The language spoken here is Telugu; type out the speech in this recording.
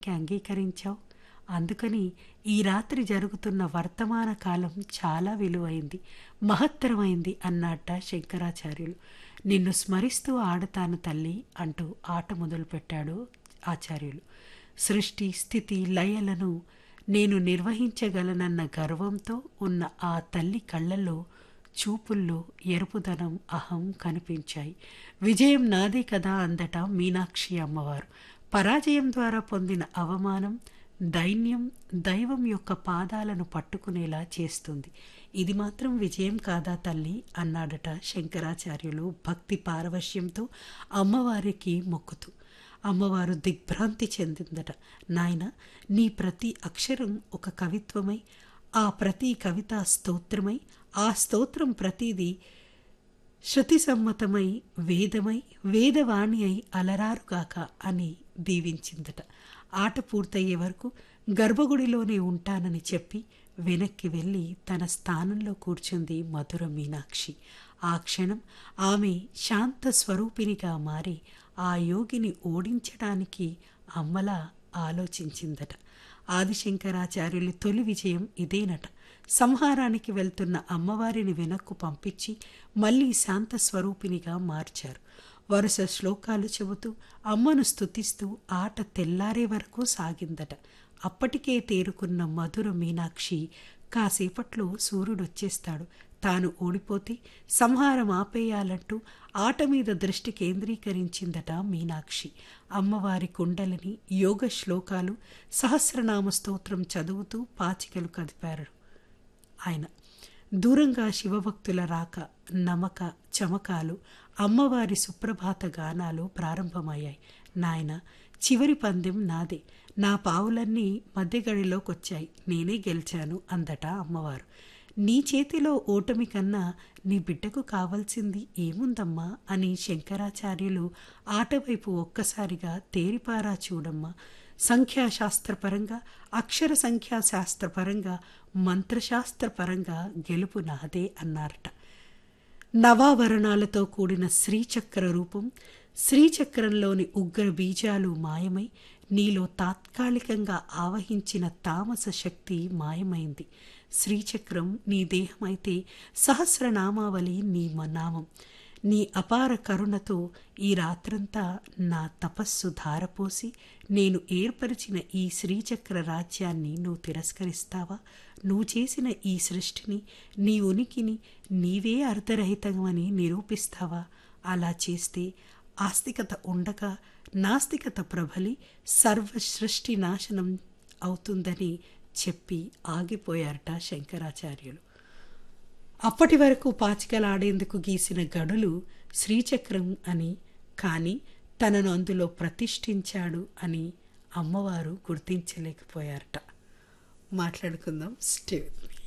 అంగీకరించావు అందుకని ఈ రాత్రి జరుగుతున్న వర్తమాన కాలం చాలా విలువైంది మహత్తరమైంది అన్నట్ట శంకరాచార్యులు నిన్ను స్మరిస్తూ ఆడతాను తల్లి అంటూ ఆట మొదలుపెట్టాడు ఆచార్యులు సృష్టి స్థితి లయలను నేను నిర్వహించగలనన్న గర్వంతో ఉన్న ఆ తల్లి కళ్ళల్లో చూపుల్లో ఎరుపుదనం అహం కనిపించాయి విజయం నాదే కదా అందట మీనాక్షి అమ్మవారు పరాజయం ద్వారా పొందిన అవమానం దైన్యం దైవం యొక్క పాదాలను పట్టుకునేలా చేస్తుంది ఇది మాత్రం విజయం కాదా తల్లి అన్నాడట శంకరాచార్యులు భక్తి పారవశ్యంతో అమ్మవారికి మొక్కుతూ అమ్మవారు దిగ్భ్రాంతి చెందిందట నాయన నీ ప్రతి అక్షరం ఒక కవిత్వమై ఆ ప్రతి కవిత స్తోత్రమై ఆ స్తోత్రం ప్రతిదీ శృతి సమ్మతమై వేదమై వేదవాణి అయి అలరారుగాక అని దీవించిందట ఆట పూర్తయ్యే వరకు గర్భగుడిలోనే ఉంటానని చెప్పి వెనక్కి వెళ్ళి తన స్థానంలో కూర్చుంది మధుర మీనాక్షి ఆ క్షణం ఆమె శాంత స్వరూపినిగా మారి ఆ యోగిని ఓడించడానికి అమ్మలా ఆలోచించిందట ఆదిశంకరాచార్యులు తొలి విజయం ఇదేనట సంహారానికి వెళ్తున్న అమ్మవారిని వెనక్కు పంపించి మళ్ళీ శాంత స్వరూపినిగా మార్చారు వరుస శ్లోకాలు చెబుతూ అమ్మను స్తుతిస్తూ ఆట తెల్లారే వరకు సాగిందట అప్పటికే తేరుకున్న మధుర మీనాక్షి కాసేపట్లో సూర్యుడొచ్చేస్తాడు తాను ఓడిపోతే సంహారం ఆపేయాలంటూ ఆట మీద దృష్టి కేంద్రీకరించిందట మీనాక్షి అమ్మవారి కుండలిని యోగ శ్లోకాలు సహస్రనామ స్తోత్రం చదువుతూ పాచికలు కదిపారు ఆయన దూరంగా శివభక్తుల రాక నమక చమకాలు అమ్మవారి సుప్రభాత గానాలు ప్రారంభమయ్యాయి నాయన చివరి పందెం నాదే నా పావులన్నీ మధ్యగడిలోకొచ్చాయి నేనే గెలిచాను అందట అమ్మవారు నీ చేతిలో ఓటమి కన్నా నీ బిడ్డకు కావాల్సింది ఏముందమ్మా అని శంకరాచార్యులు ఆటవైపు ఒక్కసారిగా తేరిపారా చూడమ్మా సంఖ్యాశాస్త్రపరంగా అక్షర సంఖ్యాశాస్త్రపరంగా మంత్రశాస్త్రపరంగా గెలుపు నాదే అన్నారట నవావరణాలతో కూడిన శ్రీచక్ర రూపం శ్రీచక్రంలోని ఉగ్ర బీజాలు మాయమై నీలో తాత్కాలికంగా ఆవహించిన తామస శక్తి మాయమైంది శ్రీచక్రం నీ దేహమైతే సహస్రనామావళి నీ నామం నీ అపార కరుణతో ఈ రాత్రంతా నా తపస్సు ధారపోసి నేను ఏర్పరిచిన ఈ శ్రీచక్ర రాజ్యాన్ని నువ్వు తిరస్కరిస్తావా నువ్వు చేసిన ఈ సృష్టిని నీ ఉనికిని నీవే అర్ధరహితమని నిరూపిస్తావా అలా చేస్తే ఆస్తికత ఉండగా నాస్తికత ప్రబలి సర్వ సృష్టి నాశనం అవుతుందని చెప్పి ఆగిపోయారట శంకరాచార్యులు అప్పటి వరకు పాచికలాడేందుకు గీసిన గడులు శ్రీచక్రం అని కానీ తనను అందులో ప్రతిష్ఠించాడు అని అమ్మవారు గుర్తించలేకపోయారట మాట్లాడుకుందాం స్టే విత్ మీ